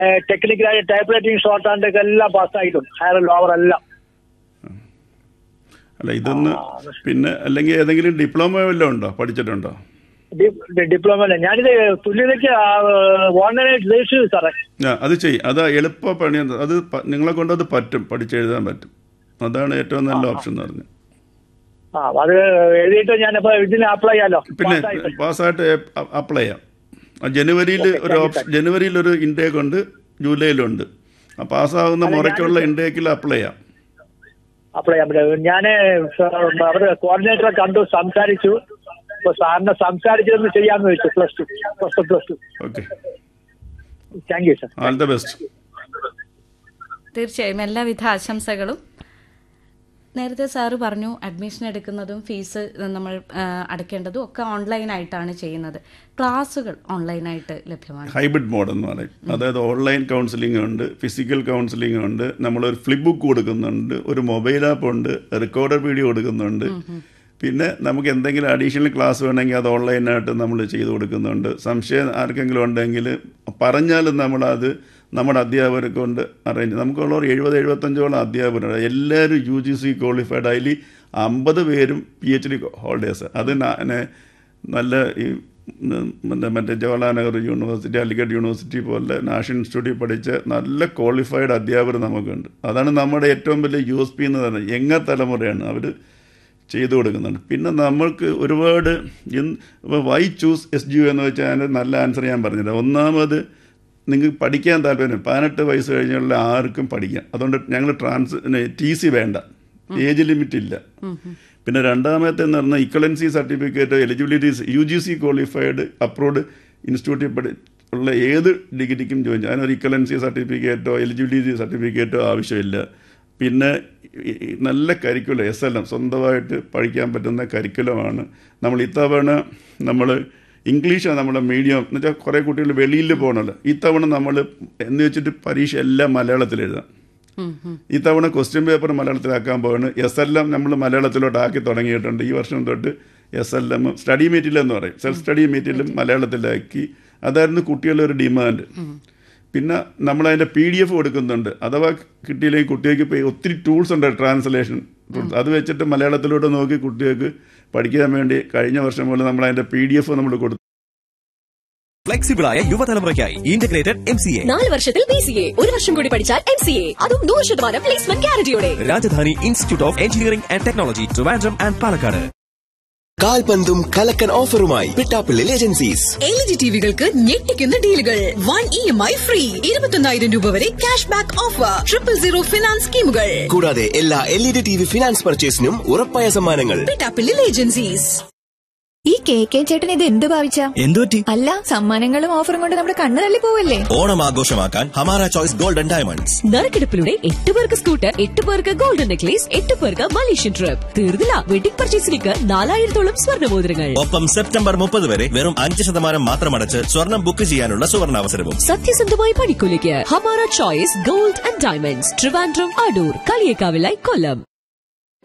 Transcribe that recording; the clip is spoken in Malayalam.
ടെക്നിക്കലായ ടൈപ്പ് റൈറ്റിംഗ് ഷോർട്ട് ഹാൻഡ് ഒക്കെ എല്ലാം പാസ്സായിട്ടുണ്ട് ഹയർ ലോവർ എല്ലാം അല്ല ഇതൊന്ന് പിന്നെ അല്ലെങ്കിൽ ഏതെങ്കിലും ഡിപ്ലോമ വല്ലതും ഉണ്ടോ പഠിച്ചിട്ടുണ്ടോ ഡി- ഡിപ്ലോമ അല്ല ഞാനിത് തുല്യതയ്ക്ക് ഓൺലൈനായിട്ട് രജിസ്റ്റർ ചെയ്തു സാറേ ആ അത് ചെയ്യും അത് എളുപ്പ പണി അത് പ- നിങ്ങളെ കൊണ്ട് അത് പറ്റും പഠിച്ചെഴുതാൻ പറ്റും അതാണ് ഏറ്റവും നല്ല ഓപ്ഷൻ എന്ന് പറഞ്ഞത് ആ അത് എഴുതിയിട്ട് ഞാനിപ്പോ ഇതിന് അപ്ലൈ ചെയ്യാലോ പിന്നെ പാസ്സായിട്ട്. പാസ്സായിട്ട് അപ്ലൈ ചെയ്യാം ആ ജനുവരിയിൽ ഒരു ഓപ്ഷൻ ജനുവരിയിൽ ഒരു ഇൻടേക്ക് ഉണ്ട് ജൂലൈയിലുണ്ട് ആ പാസ്സാകുന്ന മുറയ്ക്കുള്ള ഇൻടേക്കിൽ അപ്ലൈ ചെയ്യാം അപ്ലൈ ചെയ്യാൻ പറ്റും ഞാന് അവിടെ കോർഡിനേറ്ററെ കണ്ടു സംസാരിച്ചു അപ്പൊ സാറിനെ സംസാരിച്ചതൊന്ന് ചെയ്യാന്ന് വെച്ചു plus two plus two plus two okay thank you sir all the best തീർച്ചയായും എല്ലാവിധ ആശംസകളും നേരത്തെ സാറ് പറഞ്ഞു അഡ്മിഷൻ എടുക്കുന്നതും ഫീസ് നമ്മൾ ആ, അടയ്ക്കേണ്ടതും ഒക്കെ ഓൺലൈനായിട്ടാണ് ചെയ്യുന്നത് ക്ലാസ്സുകൾ ഓൺലൈനായിട്ട് ലഭ്യമാണ് ഹൈബ്രിഡ് മോഡ് എന്ന് പറയും അതായത് ഓൺലൈൻ കൗൺസിലിംഗ് ഉണ്ട് ഫിസിക്കൽ കൗൺസിലിംഗ് ഉണ്ട് നമ്മളൊരു ഫ്ലിപ്പ് ബുക്ക് കൊടുക്കുന്നുണ്ട് ഒരു മൊബൈൽ ആപ്പ് ഉണ്ട് റെക്കോർഡർ വീഡിയോ കൊടുക്കുന്നുണ്ട് പിന്നെ നമുക്ക് എന്തെങ്കിലും അഡീഷണൽ ക്ലാസ് വേണമെങ്കിൽ അത് ഓൺലൈനായിട്ട് നമ്മൾ ചെയ്തു കൊടുക്കുന്നുണ്ട് സംശയം ആർക്കെങ്കിലും ഉണ്ടെങ്കിൽ പറഞ്ഞാലും നമ്മളത് നമ്മുടെ അധ്യാപകരെ കൊണ്ട് അറേഞ്ച് നമുക്കുള്ളവർ എഴുപത് എഴുപത്തഞ്ചോളം അധ്യാപകരുണ്ട് എല്ലാവരും യു ജി സി ക്വാളിഫൈഡ് അതിൽ അമ്പത് പേരും പി എച്ച് ഡി ഹോൾഡേഴ്സ് അത് നാ- നെ- നല്ല ഈ ഉം, മറ്റേ മറ്റേ ജവഹർലാൽ നെഹ്റു യൂണിവേഴ്സിറ്റി അലിഗഡ് യൂണിവേഴ്സിറ്റി പോലെ നാഷണൽ ഇൻസ്റ്റിറ്റ്യൂട്ടിൽ പഠിച്ച നല്ല ക്വാളിഫൈഡ് അധ്യാപകർ നമുക്കുണ്ട് അതാണ് നമ്മുടെ ഏറ്റവും വലിയ യു എസ് പി എന്ന് പറയുന്നത് യങ്ങ തലമുറയാണ് അവർ ചെയ്തു കൊടുക്കുന്നുണ്ട് പിന്നെ നമ്മൾക്ക് ഒരുപാട് why choose S G U എന്ന് വെച്ചാൽ അതിൻ്റെ നല്ല ആൻസർ ഞാൻ പറഞ്ഞില്ല ഒന്നാമത് നിങ്ങൾക്ക് പഠിക്കാൻ താല്പര്യം പതിനെട്ട് വയസ്സ് കഴിഞ്ഞുള്ള ആർക്കും പഠിക്കാം അതുകൊണ്ട് ഞങ്ങൾ ട്രാൻസ് ടി സി വേണ്ട ഏജ് ലിമിറ്റ് ഇല്ല പിന്നെ രണ്ടാമത്തെ എന്ന് പറഞ്ഞാൽ equivalency certificate eligibility U G C qualified approved ഇൻസ്റ്റിറ്റ്യൂട്ടിൽ പഠി ഉള്ള ഏത് ഡിഗ്രിക്കും ജോയിൻ ചെയ്യാം അതിനൊരു ഇക്വലൻസി സർട്ടിഫിക്കറ്റോ എലിജിബിലിറ്റി സർട്ടിഫിക്കറ്റോ ആവശ്യമില്ല പിന്നെ ഈ- ഈ നല്ല കരിക്കുലം എസ് എൽ എം സ്വന്തമായിട്ട് പഠിക്കാൻ പറ്റുന്ന കരിക്കുലമാണ് നമ്മൾ ഇത്തവണ നമ്മൾ ഇംഗ്ലീഷാണ് നമ്മുടെ മീഡിയം എന്ന് വെച്ചാൽ കുറേ കുട്ടികൾ വെളിയിൽ പോകണമല്ലോ ഇത്തവണ നമ്മൾ എന്ന് വെച്ചിട്ട് പരീക്ഷ എല്ലാം മലയാളത്തിൽ എഴുതാം ഇത്തവണ ക്വസ്റ്റ്യൻ പേപ്പർ മലയാളത്തിലാക്കാൻ പോവാണ് എസ് എൽ എം നമ്മൾ മലയാളത്തിലോട്ട് ആക്കി തുടങ്ങിയിട്ടുണ്ട് ഈ വർഷം തൊട്ട് എസ് എൽ എം സ്റ്റഡി മീറ്റിൽ എന്ന് പറയും സെൽഫ് സ്റ്റഡി മീറ്റിലും മലയാളത്തിലാക്കി അതായിരുന്നു കുട്ടികളുടെ ഒരു ഡിമാൻഡ് പിന്നെ നമ്മളതിൻ്റെ പി ഡി എഫ് കൊടുക്കുന്നുണ്ട് അഥവാ കിട്ടിയില്ലെങ്കിൽ കുട്ടികൾക്ക് ഇപ്പോൾ ഒത്തിരി ടൂൾസ് ഉണ്ട് ട്രാൻസ്ലേഷൻ ടൂൾസ് അത് വെച്ചിട്ട് മലയാളത്തിലോട്ട് നോക്കി കുട്ടികൾക്ക് പഠിക്കാൻ വേണ്ടി കഴിഞ്ഞ വർഷം പോലെ നമ്മൾ അതിൻ്റെ പി ഡി എഫ് നമ്മൾ കൊടുത്തു ഫ്ലെക്സിബിളായ യുവതലമുറയ്ക്കായി ഇന്റഗ്രേറ്റഡ് എം സി എ നാല് വർഷത്തിൽ ബി സി എ ഒരു വർഷം കൂടി പഠിച്ചാൽ എം സി എ അതും നൂറ് ശതമാനം പ്ലേസ്മെന്റ് ഗ്യാരണ്ടിയോടെ Rajadhani institute of engineering and technology Trivandrum and Palakkad കാൽപന്തും കലക്കൻ ഓഫറുമായി പിട്ടാപ്പിള്ളിൽ ഏജൻസീസ് എൽ ജി ടിവികൾക്ക് ഞെട്ടിക്കുന്ന ഡീലുകൾ one E M I free ഇരുപത്തൊന്നായിരം രൂപ വരെ cash back offer triple zero finance സ്കീമുകൾ കൂടാതെ എല്ലാ L E D T V finance പർച്ചേസിനും ഉറപ്പായ സമ്മാനങ്ങൾ പിട്ടാപ്പിള്ളിൽ ഏജൻസീസ് ഈ കെ കെ ചേട്ടൻ ഇത് എന്ത് ഭാവിച്ച എന്തുപറ്റി അല്ല സമ്മാനങ്ങളും ഓഫറും കൊണ്ട് നമ്മുടെ കണ്ണ് തള്ളി പോവല്ലേ ഓണം ആഘോഷമാക്കാൻ ഹമാര ചോയ്സ് ഗോൾഡൻ ഡയമണ്ട്സ് നറുക്കെടുപ്പിലൂടെ എട്ട് പേർക്ക് സ്കൂട്ടർ എട്ട് പേർക്ക് ഗോൾഡൻ നെക്ലേസ് എട്ട് പേർക്ക് മലേഷ്യൻ ട്രിപ്പ് തീർന്നില്ല വെഡിംഗ് പർച്ചേസിലേക്ക് നാലായിരത്തോളം സ്വർണ്ണമോതിരങ്ങൾ ഒപ്പം സെപ്റ്റംബർ മുപ്പത് വരെ വെറും അഞ്ച് ശതമാനം മാത്രമടച്ച് സ്വർണം ബുക്ക് ചെയ്യാനുള്ള സുവർണാവസരവും സത്യസന്ധമായ പണിക്കൂലിക്ക് Hamara choice gold and diamonds Trivandrum Adoor കളിയേക്കാവിലായി കൊല്ലം